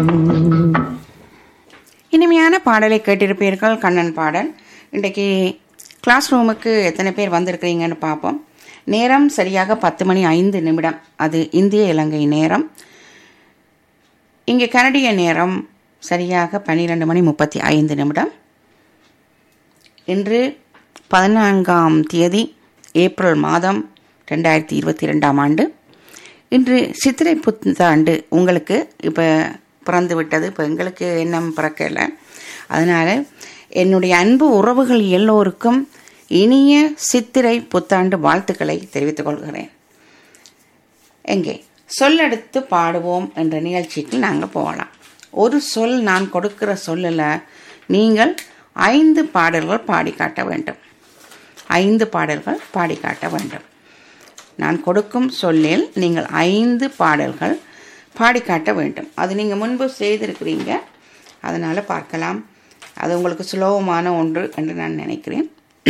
இனிமையான பாடலை கேட்டிருப்பீர்கள் கண்ணன் பாடல் இன்றைக்கு கிளாஸ் ரூமுக்கு எத்தனை பேர் வந்திருக்கிறீங்கன்னு பார்ப்போம் நேரம் சரியாக பத்து மணி ஐந்து நிமிடம் அது இந்திய இலங்கை நேரம் இங்கே கனடிய நேரம் சரியாக பன்னிரெண்டு மணி முப்பத்தி ஐந்து நிமிடம் இன்று பதினான்காம் தேதி ஏப்ரல் மாதம் ரெண்டாயிரத்தி இருபத்தி ரெண்டாம் ஆண்டு இன்று சித்திரை புத்தாண்டு உங்களுக்கு இப்போ பிறந்து விட்டது இப்போ எங்களுக்கு எண்ணம் பிறக்கலை அதனால் என்னுடைய அன்பு உறவுகள் எல்லோருக்கும் இனிய சித்திரை புத்தாண்டு வாழ்த்துக்களை தெரிவித்துக் கொள்கிறேன் எங்கே சொல்லெடுத்து பாடுவோம் என்ற நிகழ்ச்சிக்கு நாங்கள் போகலாம் ஒரு சொல் நான் கொடுக்கிற சொல்லில் நீங்கள் ஐந்து பாடல்கள் பாடி காட்ட வேண்டும் ஐந்து பாடல்கள் பாடி காட்ட வேண்டும் நான் கொடுக்கும் சொல்லில் நீங்கள் ஐந்து பாடல்கள் பாடி காட்ட வேண்டும் அது நீங்கள் முன்பு செய்திருக்கிறீங்க அதனால் பார்க்கலாம் அது உங்களுக்கு சுலபமான ஒன்று என்று நான் நினைக்கிறேன்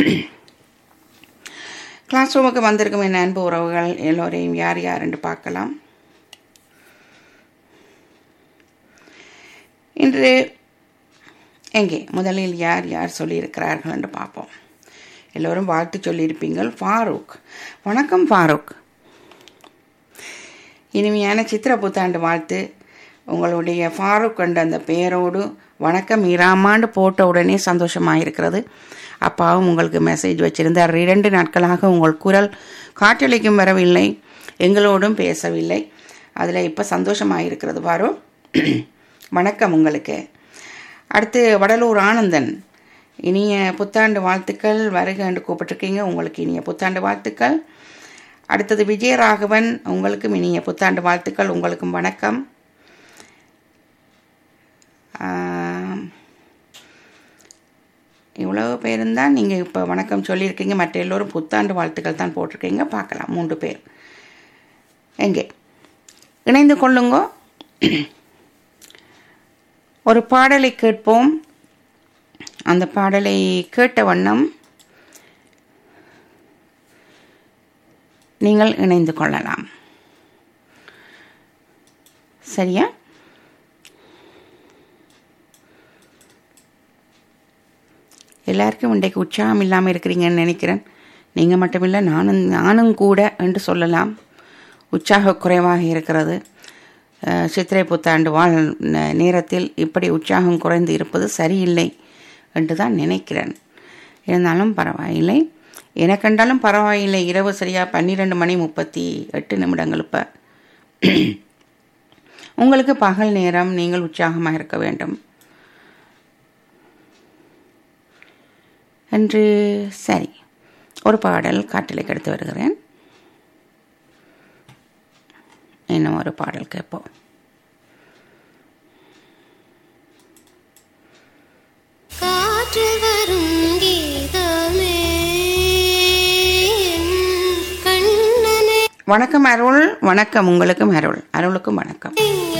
கிளாஸ் ரூமுக்கு வந்திருக்கும் என் அன்பு உறவுகள் எல்லோரையும் யார் யார் என்று பார்க்கலாம் இன்று எங்கே முதலில் யார் யார் சொல்லியிருக்கிறார்கள் என்று பார்ப்போம் எல்லோரும் வாழ்த்து சொல்லியிருப்பீங்கள் ஃபாரூக் வணக்கம் ஃபாரூக் இனிமையான சித்திர புத்தாண்டு வாழ்த்து உங்களுடைய ஃபாரூக் என்ற அந்த பெயரோடு வணக்கம் இராமாண்டு போட்ட உடனே சந்தோஷமாக இருக்கிறது அப்பாவும் உங்களுக்கு மெசேஜ் வச்சிருந்தார் இரண்டு நாட்களாக உங்கள் குரல் காற்றலைக்கும் வரவில்லை எங்களோடும் பேசவில்லை அதில் இப்போ சந்தோஷமாக இருக்கிறது பாரு வணக்கம் உங்களுக்கு அடுத்து வடலூர் ஆனந்தன் இனிய புத்தாண்டு வாழ்த்துக்கள் வருக என்று கூப்பிட்டுருக்கீங்க உங்களுக்கு இனிய புத்தாண்டு வாழ்த்துக்கள் அடுத்தது விஜயராகவன் உங்களுக்கும் இனிய புத்தாண்டு வாழ்த்துக்கள் உங்களுக்கும் வணக்கம் இவ்வளவு பேருந்தான் நீங்கள் இப்போ வணக்கம் சொல்லியிருக்கீங்க மற்ற எல்லோரும் புத்தாண்டு வாழ்த்துக்கள் தான் போட்டிருக்கீங்க பார்க்கலாம் மூன்று பேர் எங்கே இணைந்து கொள்ளுங்கோ ஒரு பாடலை கேட்போம் அந்த பாடலை கேட்ட வண்ணம் நீங்கள் இணைந்து கொள்ளலாம் சரியா எல்லாருக்கும் இன்றைக்கு உற்சாகம் இல்லாமல் இருக்கிறீங்கன்னு நினைக்கிறேன் நீங்கள் மட்டுமில்லை நானும் நானும் கூட என்று சொல்லலாம் உற்சாக குறைவாக இருக்கிறது சித்திரை புத்தாண்டு வாழ் நேரத்தில் இப்படி உற்சாகம் குறைந்து இருப்பது சரியில்லை என்று தான் நினைக்கிறேன் இருந்தாலும் பரவாயில்லை எனக்கண்டாலும் பரவாயில்லை இரவு சரியாக பன்னிரெண்டு மணி முப்பத்தி எட்டு நிமிடங்கள் இப்போ உங்களுக்கு பகல் நேரம் நீங்கள் உற்சாகமாக இருக்க வேண்டும் என்று சரி ஒரு பாடல் காட்டிலை கெடுத்து வருகிறேன் இன்னும் ஒரு பாடல் கேட்போம் காற்று வரும் கீதமே கண்ணனே வணக்கம் அருள் வணக்கம் உங்களுக்கும் அருள் அருளுக்கும் வணக்கம்